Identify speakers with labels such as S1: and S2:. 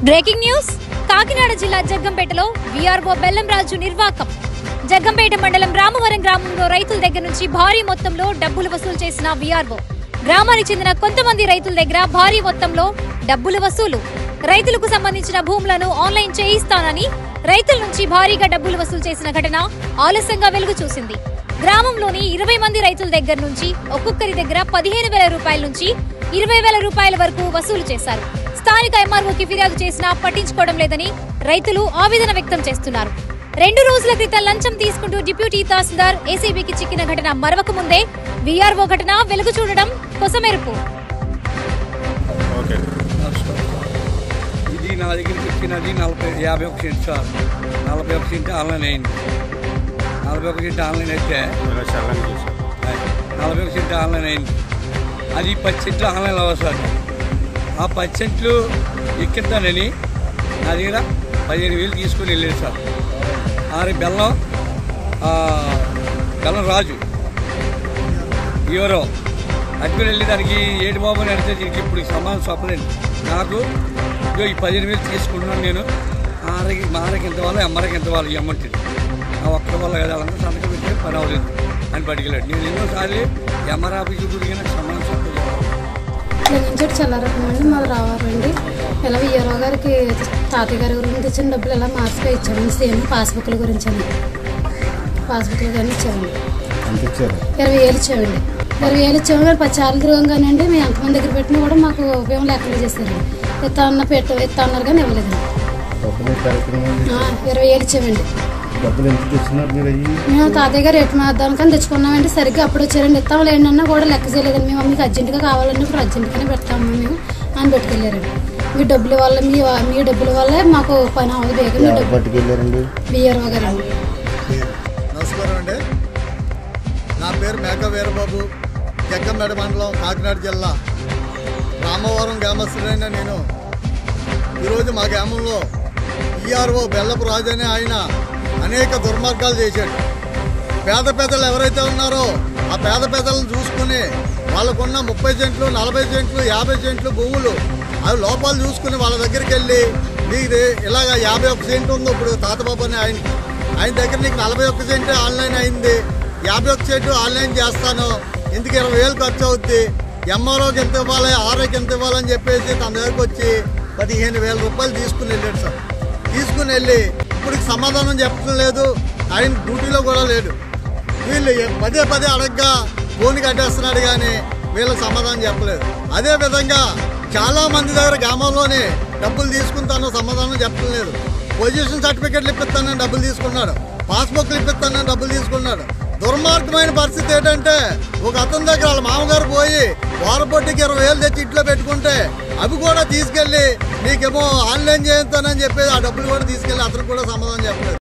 S1: breaking news Kakinada జిల్లా జగ్గంపేటలో VRO బెల్లంరాజు నిర్వాకం Jaggampeta మండలం రామవరం గ్రామంలో రైతుల దగ్గర నుంచి భారీ మొత్తంలో డబ్బులు వసూలు చేసిన వీఆర్ఓ గ్రామానికి చెందిన కొంతమంది రైతుల దగ్గర భారీ మొత్తంలో డబ్బులు వసూలు రైతులకు సంబంధించిన భూములను ఆన్లైన్ చేయిస్తానని రైతుల నుంచి భారీగా డబ్బులు వసూలు చేసిన ఘటన ఆలస్యంగా వెలుగు చూసింది గ్రామంలోని ఇరవై మంది రైతుల దగ్గర నుంచి ఒక్కొక్కరి దగ్గర పదిహేను వేల రూపాయల నుంచి ఇరవై వేల రూపాయల వరకు వసూలు చేశారు స్థానిక ఎంఆర్ఓకి ఫిర్యాదు చేసినా పట్టించుకోవడం లేదని రైతులు ఆవేదన వ్యక్తం చేస్తున్నారు రెండు రోజుల క్రితం లంచం తీసుకుంటూ డిప్యూటీ తహసీల్దార్ ఏసీబీకి చిక్కిన ఘటన మరవక ముందే వీఆర్ఓ ఘటన వెలుగు చూడడం కొసమెరుపు
S2: ఓకే
S3: ఇది నా దగ్గరికి వచ్చినది నలభై యాభై ఒక సెంట్ సార్ నలభై ఒక సెంట్ ఆన్లైన్ అయింది నలభై ఒక సెంట్ ఆన్లైన్ అయితే
S2: ఇలా చల్లని చూసాం
S3: నలభై ఒక సెంట్ ఆన్లైన్ అయింది అది పది సెంట్లు ఆన్లైన్ అవ్వదు సార్ ఆ పది సెంట్లు ఎక్కిస్తానని నా దగ్గర పదిహేను వేలు తీసుకొని వెళ్ళాడు సార్ ఆరు బెల్లం ఆ, బెల్లం రాజు ఎవరో అటుకుని వెళ్ళి దానికి ఏడు బాబు అని అడిగితే దీనికి ఇప్పుడు సమానం చెప్పలేను నాకు ఇదిగో ఈ పదిహేను వేలు తీసుకుంటున్నాను నేను ఆరకి మా ఆరకి ఎంత వాళ్ళు ఎమ్మరకి ఎంత వాళ్ళు ఎమ్మంటుంది నా ఒక్క వల్ల కదా వాళ్ళంతా సంతకం పెట్టి పని అవ్వలేదు అని పట్టుకెళ్ళాడు నేను ఎన్నోసార్లు ఎంఆర్ ఆఫీస్ గుడికి నాకు సమానం చెప్పలేదు
S4: నేను నుంచి చల్లారకం అండి మాది రావాలండి ఇలా విఆర్ఓ గారికి తాతయ్య గారి గురించి తెచ్చిన డబ్బులు ఇలా మార్చిగా ఇచ్చామండి సేమ్ పాస్బుక్ల గురించి అండి పాస్బుక్లు కానీ ఇచ్చామండి
S2: ఎంత ఇచ్చారు
S4: ఇరవై వేలు ఇచ్చామండి ఇరవై వేలు ఇచ్చాము కానీ పది సార్లు తిరగంగానండి మేము ఎంతమంది దగ్గర పెట్టినా కూడా మాకు ఉపయోగం లేకుండా చేశారు ఇస్తా అన్న పెట్ట ఇస్తా అన్నారు కానీ ఇవ్వలేదండి
S2: డబ్బులు కార్యక్రమం
S4: ఆ, ఇరవై వేలు ఇచ్చామండి
S2: డబ్బులు ఎంత తెచ్చినారు మీరు అయ్యి
S4: మేము తాతయ్య గారు ఎటు మాదానికని తెచ్చుకున్నామండి సరిగ్గా అప్పుడు వచ్చారండి ఇస్తాం లేదన్నా కూడా లెక్క చేయలేదండి మేము మీకు అర్జెంటుగా కావాలన్నప్పుడు అర్జెంటుగానే పెడతాము మేము అని పెట్టుకెళ్ళారండి మీ డబ్బుల వల్ల మీ మీ డబ్బుల వల్లే మాకు పని అవ్వదు బేగం మీ
S2: ఎవరు
S4: డబ్బు
S2: పట్టుకెళ్ళారండి
S4: బిఆర్ఓ గారు అండి
S5: నమస్కారం అండి నా పేరు మేక వీరబాబు జగ్గంపేట మండలం కాకినాడ జిల్లా రామవరం గ్రామస్తుడైన నేను ఈరోజు మా గ్రామంలో ఈఆర్ఓ బెల్లపు రాజు అనే ఆయన అనేక దుర్మార్గాలు చేశాడు పేద పెద్దలు ఎవరైతే ఉన్నారో ఆ పేద పెద్దలను చూసుకుని వాళ్ళకున్న ముప్పై సెంట్లు నలభై సెంట్లు యాభై సెంట్లు భూములు అవి లోపాలు చూసుకుని వాళ్ళ దగ్గరికి వెళ్ళి నీకు ఇలాగ యాభై ఒక్క సెంట్ ఉంది ఇప్పుడు తాతబాబు అని ఆయన ఆయన దగ్గర నీకు నలభై ఒక్క సెంట్ ఆన్లైన్ అయింది యాభై ఒక్క సెంట్ ఆన్లైన్ చేస్తాను ఇందుకు ఇరవై వేలు ఖర్చు అవుద్ది ఎంఆర్ఓకి ఎంత ఇవ్వాలి ఆర్ఐకి ఎంత ఇవ్వాలని చెప్పేసి తన దగ్గరకు వచ్చి పదిహేను వేల రూపాయలు తీసుకుని వెళ్ళాడు సార్ తీసుకుని వెళ్ళి ఇప్పుడు సమాధానం చెప్పడం లేదు ఆయన డ్యూటీలో కూడా లేడు వీళ్ళు పదే పదే అడగ్గా ఫోన్ కట్టేస్తున్నాడు కానీ వీళ్ళకి సమాధానం చెప్పలేదు అదే విధంగా చాలా మంది దగ్గర గ్రామంలోనే డబ్బులు తీసుకుంటాను సమాధానం చెప్పడం లేదు పొజిషన్ సర్టిఫికెట్లు ఇప్పిస్తానని డబ్బులు తీసుకున్నాడు పాస్బుక్లు ఇప్పిస్తానని డబ్బులు తీసుకున్నాడు దుర్మార్గమైన పరిస్థితి ఏంటంటే ఒక అతని దగ్గర వాళ్ళ మామగారు పోయి వారపొట్టికి ఇరవై వేలు తెచ్చి ఇంట్లో పెట్టుకుంటే అవి కూడా తీసుకెళ్ళి నీకేమో ఆన్లైన్ చేస్తానని చెప్పి ఆ డబ్బులు కూడా తీసుకెళ్ళి అతనికి కూడా సమాధానం చెప్పలేదు